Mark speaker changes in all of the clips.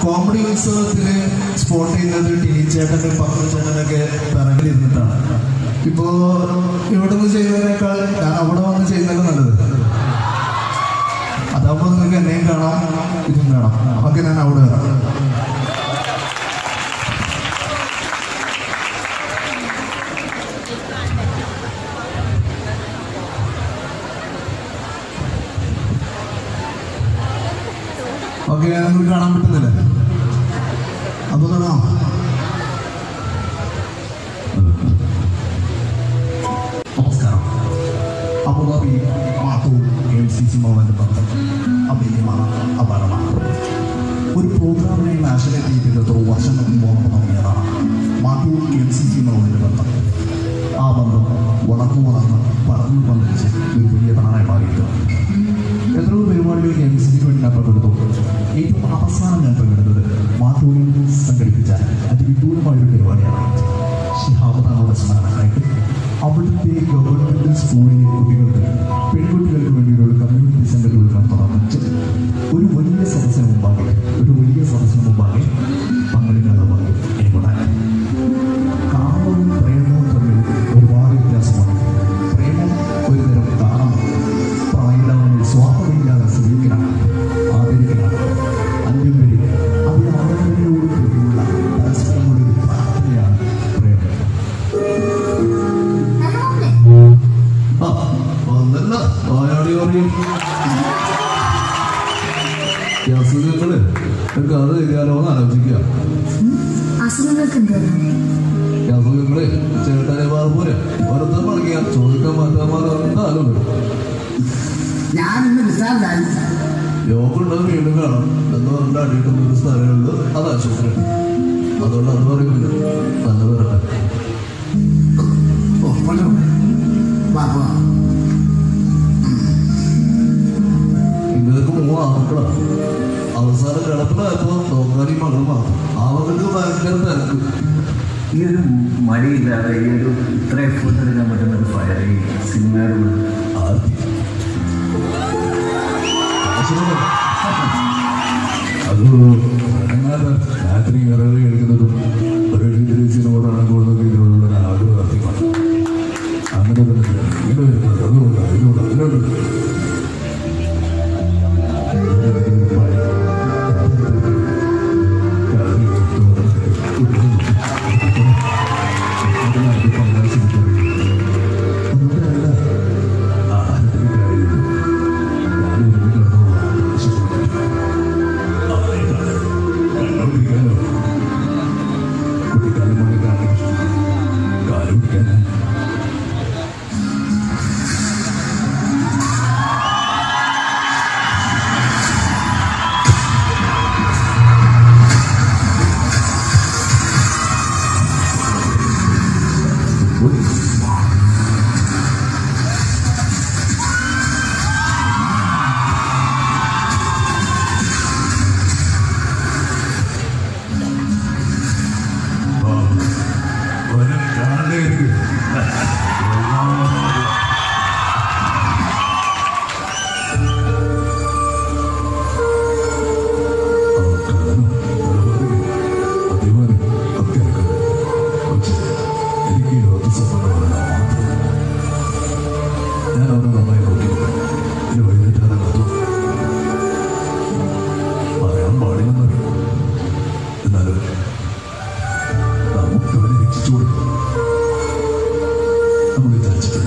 Speaker 1: Comedy ഉത്സവത്തില് spot ചെയ്യുന്നത് ടീച്ചേട്ടനും പക്രചേട്ടനൊക്കെ പിറകിലിരുന്നിട്ടാണ് ഇപ്പോ ഇവിടെ നിന്ന് ചെയ്യുന്നതിനേക്കാൾ ഞാൻ അവിടെ വന്ന് ചെയ്യുന്നതല്ല നല്ലത് അതാകുമ്പോൾ നിങ്ങൾക്ക് എന്നെയും കാണാം ഇതും കാണാം ഓക്കെ ഞാൻ അവിടെ വരാം ഓക്കെ നിങ്ങൾക്ക് കാണാൻ പറ്റുന്നില്ലേ അപ്പൊ കാണാം നമസ്കാരം Abu Dhabi Mathur M C C മോഹന്റെ ബന്ധം അഭിനയമാണ് അപാരമാണ് ഒരു പ്രോഗ്രാമിനെ നാഷണൽ ടീമിൽ എത്ര വർഷങ്ങൾക്ക് മുമ്പ് തുടങ്ങിയതാണ് മാത്തൂർ എം സി സി മോഹന്റെ ബന്ധം ആ ബന്ധം വളർന്നു വളർന്ന് പറന്നു പന്തിച്ച് ഒരു വലിയ താണായി മാറിയിട്ടുണ്ട് എത്രയോ പരിപാടികൾക്ക് എം സിക്ക് വേണ്ടി ഞാൻ പങ്കെടുത്തു ഏറ്റവും അവസാനം ഞാൻ പങ്കെടുത്തത് മാധവനിൽ സംഘടിപ്പിച്ച അതിവിദൂരമായൊരു പരിപാടിയാണ് ഷിഹാബാനോട് സ്മരണക്കായിട്ട് അവിടുത്തെ ഗവൺമെന്റ് സ്കൂളിലെ കുട്ടികൾക്ക് പെൺകുട്ടികൾക്ക് വേണ്ടിയുള്ള ഒരു കമ്മ്യൂണിറ്റി സെന്റർ ഉൾക്കാൻ തുറന്നിച്ച് ഒരു വലിയ സദസ്സിന് മുമ്പാകെ ഒരു വലിയ സദസ്സിന് മുമ്പാകെ പങ്കെടുക്കാനുള്ള ഭാഗ്യം എനിക്കുണ്ടായി കാമവും പ്രേമവും തമ്മിൽ ഒരുപാട് വ്യത്യാസമുണ്ട് പ്രേമം ഒരു തരം ദാനമാണ് പ്രായമുള്ളവനെ സ്വാർത്ഥമില്ലാതെ സ്നേഹിക്കണം ആദരിക്കണം അന്യം വരെ അതിന് ആദരവിനോട് കൂടിയുള്ള പരസ്പരമുള്ള ഒരു പ്രാർത്ഥനയാണ് പ്രേമം ആ ഒന്നല്ല വായാടി പറയും ഈ അസുഖങ്ങള് ഒക്കെ അത് എഴുതിയാലോ എന്ന് ആലോചിക്കുക
Speaker 2: അസുഖങ്ങൾക്ക് എന്താണ്
Speaker 1: ഈ അസുഖങ്ങള് ചേട്ടനെ പോലെ വെറുതെ പണിയ ചോദിക്കാൻ മാറ്റാൻ എന്തായാലും വരും
Speaker 2: ഞാൻ ഇന്ന് വിസാറിലാണ്
Speaker 1: യോഗ ഉള്ളത് വീണ്ടും കാണാം എന്ന് പറഞ്ഞിട്ട് അടിയിട്ടുന്ന ഒരു സ്ഥലമുള്ളത് അത് ആശുപത്രി അതുകൊണ്ട് അത് പറയുന്നില്ല നല്ല വരട്ടെ
Speaker 2: ഓ കൊണ്ടു വാ വാ
Speaker 1: ഇവർക്ക് മൂന്ന് ആമക്കളാ അവസാനം കിടപ്പിലായപ്പോ നോക്കാനും മകൾ മാത്രം അവർക്ക് ഭയങ്കര തിരക്ക്
Speaker 3: ഈ ഒരു മടിയില്ലാതെ ഈ ഒരു ഇത്ര എഫേർട്ട് എടുക്കാൻ പറ്റുന്ന ഒരു ഫയർ ഈ സിനിമയുടെ ഉള്ളിൽ
Speaker 1: ആർത്തി അത് ഭയങ്കര രാത്രി വിറക് എടുക്കുന്നതും ഒരു രീതിയിൽ സിനിമ കാണാൻ പോകുന്നതും ഇതിനുള്ള ഒരു ആഗ്രഹമാണ് അങ്ങനെ തന്നെ ഇങ്ങനെ വരുന്നത് അതുകൊണ്ട് അതുകൊണ്ട് അതിനോട് കാലം ഒരു കാണേക്ക് എനിക്ക് ലോക സഫലമാണ് ഞാൻ അവനെ നന്നായി നോക്കി ഇനി വൈകിട്ടാണ് കത്തു പറയാൻ പാടില്ലെന്നറിയാം എന്നാലും നമുക്ക് അവനെ രക്ഷിച്ചു കൊടുക്കും നമ്മൾ വിചാരിച്ചിട്ടുണ്ട്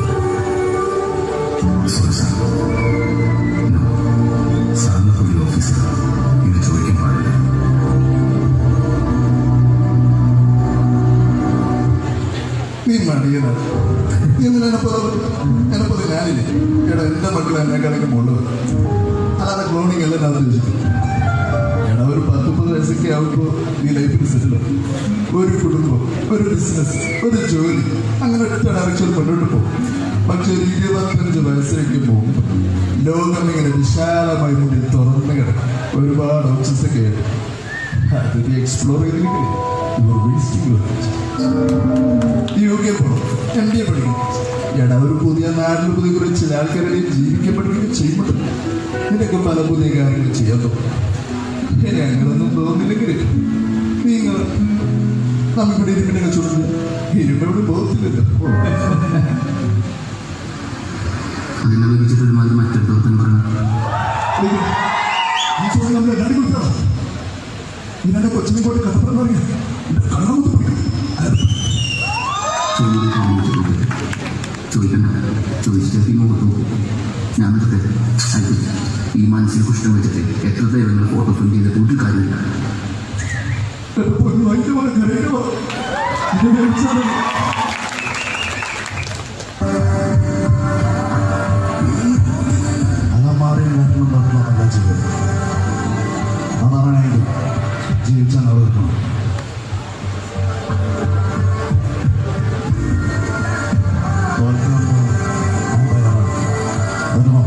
Speaker 3: സാറിന് പുതിയ ഓഫീസർ ഇത് ചോദിക്കാൻ പാടില്ല
Speaker 1: നീ മടിയന എന്തിനാ എനപ്പത് ഞാനില്ലേ എടാ എന്റെ മക്കൾ എന്നെ കണക്ക് മുള്ളത് അല്ലാതെ ക്ലോണിങ് അല്ല ഞാൻ രചിക്കും എടാ ഒരു പത്ത് മുപ്പത് വയസ്സൊക്കെ ആവുമ്പോൾ നീ ലൈഫിൽ സെറ്റിൽ ഒരു കുടുംബം ഒരു ബിസിനസ് ഒരു ജോലി അങ്ങനെ ഒറ്റ ഡയറക്ഷൻ മുന്നോട്ട് പോകും പക്ഷെ ഒരു ഇരുപത്തഞ്ച് വയസ്സിലേക്ക് പോകുമ്പോൾ ലോകം ഇങ്ങനെ വിശാലമായി മുന്നിൽ തുറന്നു കിടക്കും ഒരുപാട് ഓപ്ഷൻസ് ഒക്കെ ആയിട്ട് അത് നീ എക്സ്പ്ലോർ ചെയ്തിരിക്കില്ലേ you are wasting U K പോകണം എം ബി എ പഠിക്കണം എടാ ഒരു പുതിയ നാട്ടിൽ പുതിയ കുറെ ചില ആൾക്കാരെ ജീവിക്കാൻ പഠിക്കുകയും ചെയ്യുന്നുണ്ട് നിനക്ക് പല പുതിയ കാര്യങ്ങൾ ചെയ്യാൻ തോന്നും ഞങ്ങളൊന്നും പോയെങ്കിൽ നിങ്ങൾ നമ്മിവിടെ ഇരുമ്പിനെ കച്ചവടം ഇരുമ്പോട് പോകത്തില്ലല്ലോ
Speaker 4: അതിനെ വിളിച്ചിട്ട് ഒരുമാതിരി മറ്റൊരുത്തൻ പറഞ്ഞു
Speaker 1: നിങ്ങൾ ഈ ചോദ്യം നമ്മൾ എല്ലാവരും കൊടുക്കണം ഇന്നെ കൊച്ചിനെ കൊണ്ട് കഥപ്പുറം പറയാം കണ്ണാമത്ത് പിടിക്കും
Speaker 4: ചോദ്യം ചോദിച്ചിട്ടുണ്ട് ചോദിക്കണ്ട ചോദിച്ചിട്ട് ഈ മുഖത്ത് നോക്കും ഞാൻ നിർത്തേ അത് ഈ മനസ്സിൽ കുഷ്ടം വെച്ചിട്ട് എത്ര ദൈവങ്ങൾ ഫോട്ടോ പ്രിന്റ് ചെയ്തിട്ട് ഒരു കാര്യമില്ല
Speaker 1: പൊന്നു അതിന്റെ പോലെ കരയുക ഇത് മേടിച്ചാണ് അലമാറയും കാരണം പറഞ്ഞല്ല ജീവിതം അതാണെങ്കിൽ ജീവിച്ചാൽ അവർക്ക് വരുമോ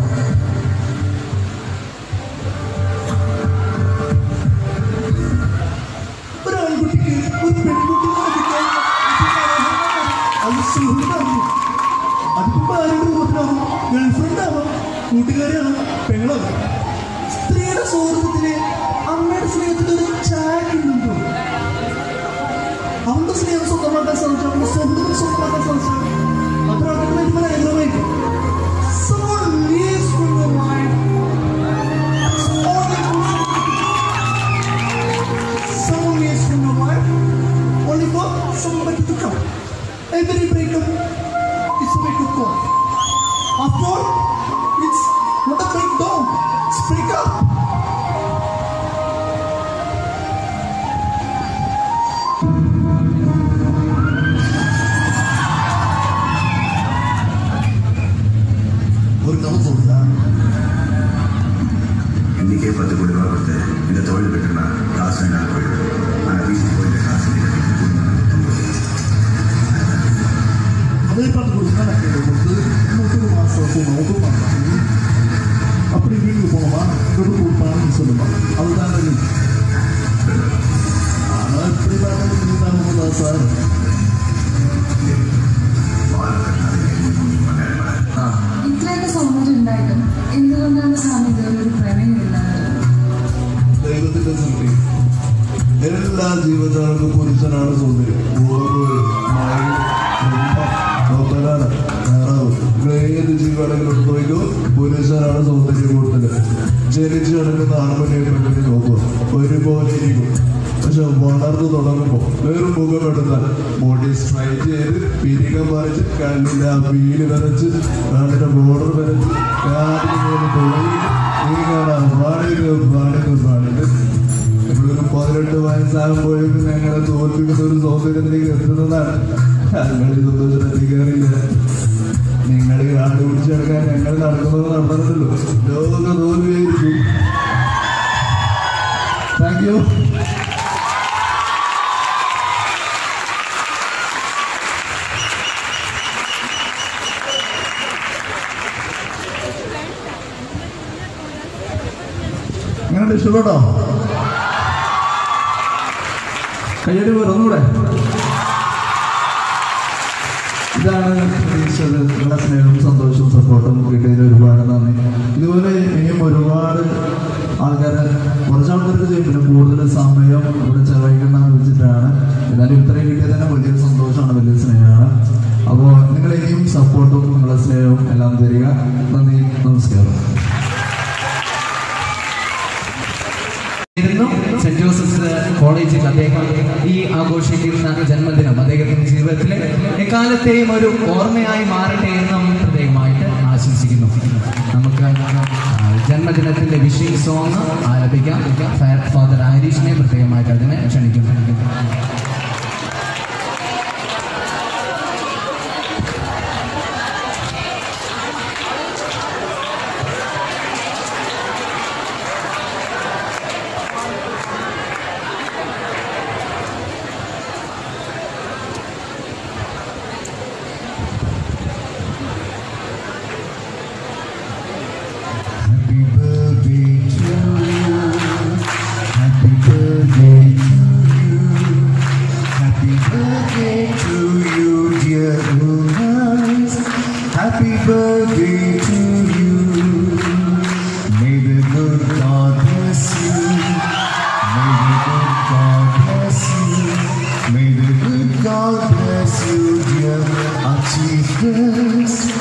Speaker 1: ഒരു ആൺകുട്ടിക്ക് ഒരു പെൺകുട്ടിയെ ലഭിക്കാൻ അത് സുഹൃത്താകും അതിപ്പോ ആരുടെ രൂപത്തിലാവും ഗേൾഫ്രണ്ടാവാം കൂട്ടുകാരിയാവാം പെങ്ങളാവാം സ്ത്രീയുടെ സുഹൃത്തത്തിന് അമ്മയുടെ സ്നേഹത്തിൽ ഒരു ചായക്കുണ്ടോ അവളുടെ സ്നേഹം സ്വന്തമാക്കാൻ സാധിച്ചു അവളുടെ സ്വന്തം സ്വന്തമാക്കാൻ സാധിച്ചു അതൊരാൾക്ക് വേണ്ടി അനുഗ്രഹമായിരിക്കും Someone leaves from your mind. Only someone leaves from your life only for somebody to come. Every breakup is a wake-up call. After all, it's not a breakdown, it's breakup. ഒരു കഥ തോന്നുക
Speaker 5: இன்னைக்கே பத்து கோடி ரூபா கொடுத்து இந்த தொழில் பெற்றுனா காசு வேணாலும் போயிடும் ஆனால் வீட்டுக்கு போய் காசு
Speaker 1: அதே பார்த்து கொடுத்தா கொடுத்து இன்னொரு மாதம் போனோம் ஒரு மாதம் அப்படி வீட்டுக்கு போனோமா ஒரு கொடுப்பான்னு சொல்லுமா அதுதான் இது. ஆனா இப்படி தான் சார்
Speaker 6: ഇത്രയൊക്കെ സൗന്ദര്യം ഉണ്ടായിട്ടും എന്തുകൊണ്ടാണ് സ്വാമി ഇതുപോലൊരു പ്രണയമില്ലാത്തത്
Speaker 1: ദൈവത്തിന്റെ സൃഷ്ടി എല്ലാ ജീവജാലങ്ങൾക്കും പുരുഷനാണ് സൗന്ദര്യം ഓറ്, മയിൽ, കുമ്പ, കൊമ്പനാന, താറാവ്. ഇങ്ങനെ ഏത് ജീവാണെങ്കിലും എടുത്ത് നോക്കൂ പുരുഷനാണ് സൗന്ദര്യം കൂടുതൽ ജനിച്ചു കിടക്കുന്ന ആൺമണിയെ പെണ്ണിനെ നോക്കുക ഒരുപോലെ ഇരിക്കും പക്ഷെ വളർന്നു തുടങ്ങുമ്പോൾ വേറും മുഖം എടുത്താൽ ബോഡി സ്ട്രൈറ്റ് ചെയ്ത് പിരികം പറിച്ച് കണ്ണിന്റെ ആ വീല് വരച്ച് കണ്ണിന്റെ ബോർഡർ വരച്ച് കാലിന് മേലെ തുളയി നീങ്ങാണ് പാടിക്ക് പാടിക്ക് പാടിക്ക് ഇവിടെ പതിനെട്ട് വയസ്സാകുമ്പോഴേക്കും ഞങ്ങളെ തോൽപ്പിക്കുന്ന ഒരു സൗന്ദര്യത്തിലേക്ക് എത്തുന്നതാണ് ഞങ്ങൾ ഇതൊന്നും ശ്രദ്ധിക്കാറില്ല നിങ്ങൾ കാട് പിടിച്ചെടുക്കാൻ ഞങ്ങൾ നടക്കുന്നത് നടന്നിട്ടുള്ളൂ ലോക തോൽവിയായിരിക്കും താങ്ക് യു എങ്ങനെ ഇഷ്ടപ്പെട്ടോ കയ്യടി പോയി ഒന്നുകൂടെ ഇതാണ് പ്രതീക്ഷിച്ചത് നിങ്ങളുടെ സ്നേഹവും സന്തോഷവും സപ്പോർട്ടും കിട്ടിയതിൽ ഒരുപാട് നന്ദി ഇതുപോലെ ഇനിയും ഒരുപാട് ആൾക്കാരെ കുറച്ച് ആൾക്കാർക്ക് ചെയ്യും പിന്നെ കൂടുതൽ സമയം ഇവിടെ ചെലവഴിക്കണമെന്ന് വെച്ചിട്ടാണ് എന്നാലും ഇത്രയും കിട്ടിയത് തന്നെ വലിയൊരു സന്തോഷമാണ് വലിയൊരു സ്നേഹമാണ് അപ്പോൾ നിങ്ങൾ ഇനിയും സപ്പോർട്ടും നിങ്ങളുടെ സ്നേഹവും എല്ലാം തരിക നന്ദി നമസ്കാരം
Speaker 7: ഇരുന്നു സെന്റ് ജോസഫ്സ് കോളേജിൽ അദ്ദേഹം ഈ ആഘോഷിക്കുന്ന ജന്മദിനം അദ്ദേഹത്തിന്റെ ജീവിതത്തിലെ എക്കാലത്തെയും ഒരു ഓർമ്മയായി മാറട്ടെ എന്നും പ്രത്യേകമായിട്ട് ആശംസിക്കുന്നു നമുക്ക് ആ, ജന്മദിനത്തിന്റെ വിഷിംഗ് സോങ് ആലപിക്കാം ഫാദർ ആരീഷിനെ പ്രത്യേകമായിട്ട് അതിനെ ക്ഷണിക്കുന്നു
Speaker 1: Happy birthday to you. Happy birthday to you.
Speaker 8: God bless you, dear achievers.